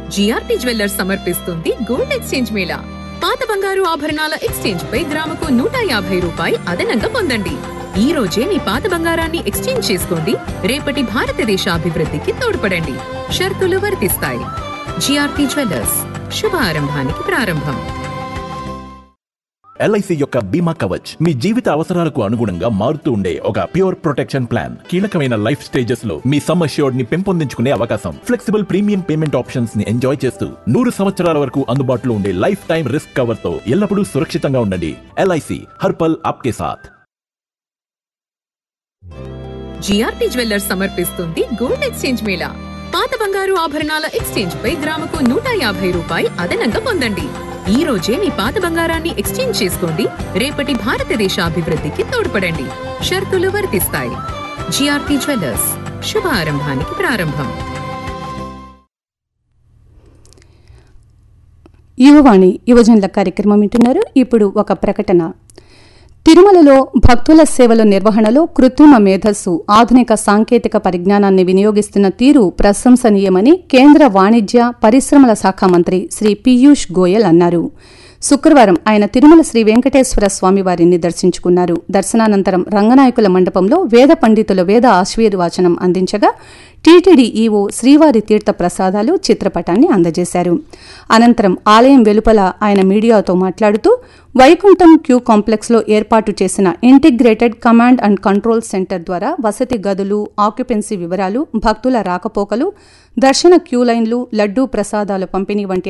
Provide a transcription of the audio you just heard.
GRP jewellers సమర్పిస్తుంది gold exchange mela పాత బంగారు ఆభరణాల ఎక్స్చేంజ్ పై గ్రాముకు నూట యాభై రూపాయి అదనంగా పొందండి ఈ రోజే మీ పాత బంగారాన్ని ఎక్స్చేంజ్ చేసుకోండి రేపటి భారతదేశ అభివృద్ధికి తోడ్పడండి షరతులు వర్తిస్తాయి జిఆర్పి జ్యువెల్లర్స్ శుభ ఆరంభానికి ప్రారంభం ఎల్ఐసి యొక్క బీమా కవచ్ మీ జీవిత అవసరాలకు అనుగుణంగా మారుతూ ఉండే ఒక ప్యూర్ ప్రొటెక్షన్ ప్లాన్ కీలకమైన లైఫ్ స్టేజెస్ లో మీ సమ్ అష్యూర్డ్ ని పెంపొందించుకునే అవకాశం ఫ్లెక్సిబుల్ ప్రీమియం పేమెంట్ ఆప్షన్స్ ని ఎంజాయ్ చేస్తూ నూరు సంవత్సరాల వరకు అందుబాటులో ఉండే లైఫ్ టైం రిస్క్ కవర్ తో ఎల్లప్పుడూ సురక్షితంగా ఉండండి ఎల్ఐసి హర్పల్ ఆప్కే సాథ్ జిఆర్పి జ్యువెల్లర్స్ సమర్పిస్తుంది గోల్డ్ ఎక్స్చేంజ్ మేళా పాత బంగారు ఆభరణాల ఎక్స్చేంజ్ పై గ్రాముకు నూట యాభై రూపాయి అదనంగా పొందండి ఈ రోజే మీ పాత బంగారాన్ని ఎక్స్చేంజ్ చేసుకోండి రేపటి భారతదేశ అభివృద్ధికి తోడ్పడండి షరతులు వర్తిస్తాయి జిఆర్పి జ్యువెల్లర్స్ శుభ ఆరంభానికి ప్రారంభం యువవాణి యువజనుల కార్యక్రమం వింటున్నారు ఇప్పుడు ఒక ప్రకటన తిరుమలలో భక్తుల సేవల నిర్వహణలో కృత్రిమ మేధస్సు ఆధునిక సాంకేతిక పరిజ్ఞానాన్ని వినియోగిస్తున్న తీరు ప్రశంసనీయమని కేంద్ర వాణిజ్య పరిశ్రమల శాఖ మంత్రి శ్రీ పీయూష్ గోయల్ అన్నారు శుక్రవారం ఆయన తిరుమల శ్రీ వెంకటేశ్వర స్వామి వారిని దర్శించుకున్నారు దర్శనానంతరం రంగనాయకుల మండపంలో వేద పండితుల వేద ఆశీర్వాచనం అందించగా టీటీడీ ఈవో శ్రీవారి తీర్థ ప్రసాదాలు చిత్రపటాన్ని అందజేశారు అనంతరం ఆలయం వెలుపల ఆయన మీడియాతో మాట్లాడుతూ వైకుంఠం క్యూ కాంప్లెక్స్లో ఏర్పాటు చేసిన integrated command and control centre ద్వారా వసతి గదులు ఆక్యుపెన్సీ వివరాలు భక్తుల రాకపోకలు దర్శన క్యూ లైన్లు లడ్డూ ప్రసాదాల పంపిణీ వంటి